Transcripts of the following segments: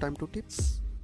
time to tips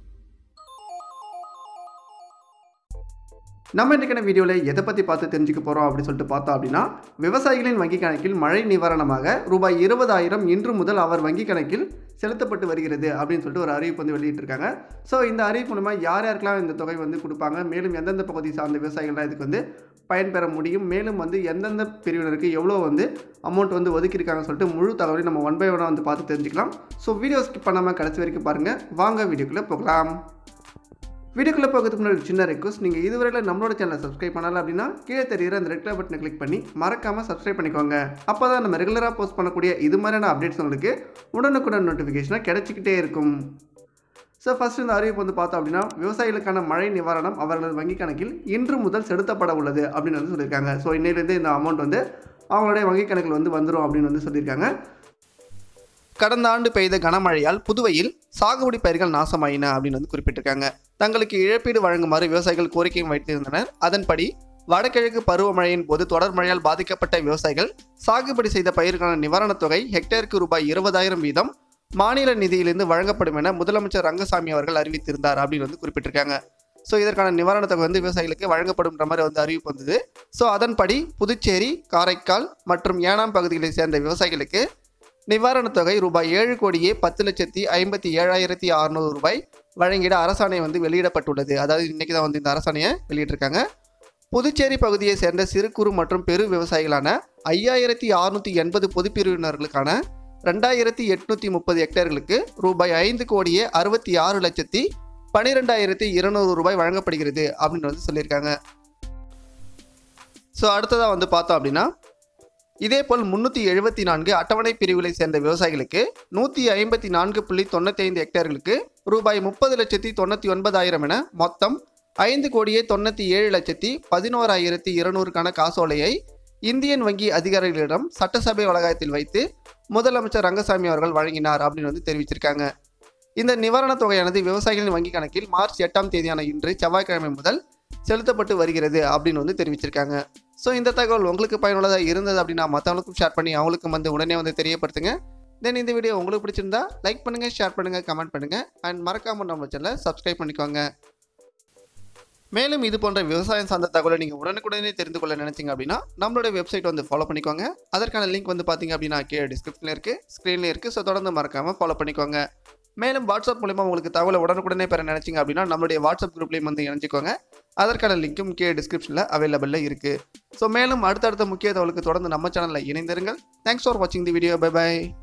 நம்ம இன்றைக்கான வீடியோவில் எதை பற்றி பார்த்து தெரிஞ்சுக்க போகிறோம் அப்படின்னு சொல்லிட்டு பார்த்தோம் அப்படின்னா விவசாயிகளின் வங்கி கணக்கில் மழை நிவாரணமாக ரூபாய் இருபதாயிரம் இன்று முதல் அவர் வங்கி கணக்கில் செலுத்தப்பட்டு வருகிறது அப்படின்னு சொல்லிட்டு ஒரு அறிவிப்பு வந்து வெளியிட்டிருக்காங்க ஸோ இந்த அறிவிப்பு மூலமாக யார் யாருக்கெல்லாம் இந்த தொகை வந்து கொடுப்பாங்க மேலும் எந்தெந்த பகுதி சார்ந்த விவசாயிகள்லாம் இதுக்கு வந்து பயன்பெற முடியும் மேலும் வந்து எந்தெந்த பிரிவினருக்கு எவ்வளோ வந்து அமௌண்ட் வந்து ஒதுக்கியிருக்காங்கன்னு சொல்லிட்டு முழு தகவலையும் நம்ம ஒன் பை ஒன்னாக வந்து பார்த்து தெரிஞ்சுக்கலாம் ஸோ வீடியோ ஸ்கிப் பண்ணாமல் கடைசி வரைக்கும் பாருங்கள் வாங்க வீடியோக்குள்ளே போகலாம் வீடியோக்குள்ளே போகிறதுக்கு முன்னாடி ஒரு சின்ன ரெக்வஸ்ட் நீங்கள் இதுவரையில் நம்மளோட சேனலை சப்ஸ்கிரைப் பண்ணல அப்படின்னா கீழே தெரியுற அந்த ரெட் கலர் பட்டனை கிளிக் பண்ணி மறக்காமல் சப்ஸ்கிரைப் பண்ணிக்கோங்க அப்போ தான் நம்ம ரெகுலராக போஸ்ட் பண்ணக்கூடிய இது மாதிரியான அப்டேட்ஸ் உங்களுக்கு உடனுக்குடன் நோட்டிஃபிகேஷனாக கிடைச்சிக்கிட்டே இருக்கும் ஸோ ஃபர்ஸ்ட் இந்த அறிவிப்பு வந்து பார்த்தோம் அப்படின்னா விவசாயிகளுக்கான மழை நிவாரணம் அவர்களது வங்கி கணக்கில் இன்று முதல் செலுத்தப்பட உள்ளது அப்படின்னு வந்து சொல்லியிருக்காங்க ஸோ இன்னையிலேருந்து இந்த அமௌண்ட் வந்து அவங்களுடைய வங்கி கணக்கில் வந்து வந்துடும் அப்படின்னு வந்து சொல்லியிருக்காங்க கடந்த ஆண்டு பெய்த கனமழையால் புதுவையில் சாகுபடி பயிர்கள் நாசமாயின அப்படின்னு வந்து குறிப்பிட்டிருக்காங்க தங்களுக்கு இழப்பீடு வழங்குமாறு விவசாயிகள் கோரிக்கையும் வைத்திருந்தனர் அதன்படி வடகிழக்கு பருவமழையின் போது தொடர் மழையால் பாதிக்கப்பட்ட விவசாயிகள் சாகுபடி செய்த பயிர்களுக்கான நிவாரணத் தொகை ஹெக்டேருக்கு ரூபாய் இருபதாயிரம் வீதம் மாநில நிதியிலிருந்து வழங்கப்படும் என முதலமைச்சர் ரங்கசாமி அவர்கள் அறிவித்திருந்தார் அப்படின்னு வந்து குறிப்பிட்டிருக்காங்க ஸோ இதற்கான நிவாரணத் தொகை வந்து விவசாயிகளுக்கு வழங்கப்படும்ன்ற மாதிரி வந்து அறிவிப்பு வந்தது ஸோ அதன்படி புதுச்சேரி காரைக்கால் மற்றும் ஏனாம் பகுதிகளை சேர்ந்த விவசாயிகளுக்கு நிவாரணத் தொகை ரூபாய் ஏழு கோடியே பத்து லட்சத்தி ஐம்பத்தி ஏழாயிரத்தி அறநூறு ரூபாய் வழங்கிட அரசாணை வந்து வெளியிடப்பட்டுள்ளது அதாவது இன்னைக்கு தான் வந்து இந்த அரசாணையை வெளியிட்டிருக்காங்க புதுச்சேரி பகுதியை சேர்ந்த சிறு குறு மற்றும் பெரு விவசாயிகளான ஐயாயிரத்தி அறுநூற்றி எண்பது பொதுப்பிரிவினர்களுக்கான ரெண்டாயிரத்தி எட்நூற்றி முப்பது ஹெக்டேர்களுக்கு ரூபாய் ஐந்து கோடியே அறுபத்தி ஆறு லட்சத்தி பன்னிரெண்டாயிரத்தி இருநூறு ரூபாய் வழங்கப்படுகிறது அப்படின்னு வந்து சொல்லியிருக்காங்க ஸோ அடுத்ததாக வந்து பார்த்தோம் அப்படின்னா இதேபோல் முன்னூற்றி எழுபத்தி நான்கு அட்டவணை பிரிவுகளை சேர்ந்த விவசாயிகளுக்கு நூற்றி ஐம்பத்தி நான்கு புள்ளி தொண்ணூற்றி ஐந்து ஹெக்டேர்களுக்கு ரூபாய் முப்பது லட்சத்தி தொண்ணூற்றி ஒன்பதாயிரம் என மொத்தம் ஐந்து கோடியே தொண்ணூற்றி ஏழு லட்சத்தி பதினோராயிரத்தி இருநூறுக்கான காசோலையை இந்தியன் வங்கி அதிகாரிகளிடம் சட்டசபை வளாகத்தில் வைத்து முதலமைச்சர் ரங்கசாமி அவர்கள் வழங்கினார் அப்படின்னு வந்து தெரிவிச்சிருக்காங்க இந்த நிவாரணத் தொகையானது விவசாயிகளின் வங்கி கணக்கில் மார்ச் எட்டாம் தேதியான இன்று செவ்வாய்க்கிழமை முதல் செலுத்தப்பட்டு வருகிறது அப்படின்னு வந்து தெரிவிச்சிருக்காங்க ஸோ இந்த தகவல் உங்களுக்கு பயனுள்ளதாக இருந்தது அப்படின்னா மற்றவங்களுக்கும் ஷேர் பண்ணி அவங்களுக்கும் வந்து உடனே வந்து தெரியப்படுத்துங்க தென் இந்த வீடியோ உங்களுக்கு பிடிச்சிருந்தா லைக் பண்ணுங்கள் ஷேர் பண்ணுங்கள் கமெண்ட் பண்ணுங்கள் அண்ட் மறக்காமல் நம்ம சேனலை சப்ஸ்கிரைப் பண்ணிக்கோங்க மேலும் இது போன்ற விவசாயம் சார்ந்த தகவலை நீங்கள் உடனுக்குடனே தெரிந்து கொள்ள நினைச்சீங்க அப்படின்னா நம்மளோட வெப்சைட் வந்து ஃபாலோ பண்ணிக்கோங்க அதற்கான லிங்க் வந்து பார்த்தீங்க அப்படின்னா கீழே டிஸ்கிரிப்ஷனில் இருக்குது ஸ்க்ரீனில் இருக்குது ஸோ தொடர்ந்து மறக்காமல் ஃபாலோ பண்ணிக்கோங்க மேலும் வாட்ஸ்அப் மூலிமா உங்களுக்கு தகவலை உடனுக்குடனே பெற நினைச்சீங்க அப்படின்னா நம்மளுடைய வாட்ஸ்அப் குரூப்லேயும் வந்து இணைச்சிக்கோங்க அதற்கான லிங்க்கும் கீழே டிஸ்கிரிப்ஷனில் அவைலபிளில் இருக்குது ஸோ மேலும் அடுத்தடுத்த முக்கிய தகவலுக்கு தொடர்ந்து நம்ம சேனலில் இணைந்திருங்கள் தேங்க்ஸ் ஃபார் வாட்சிங் தி வீடியோ பை பை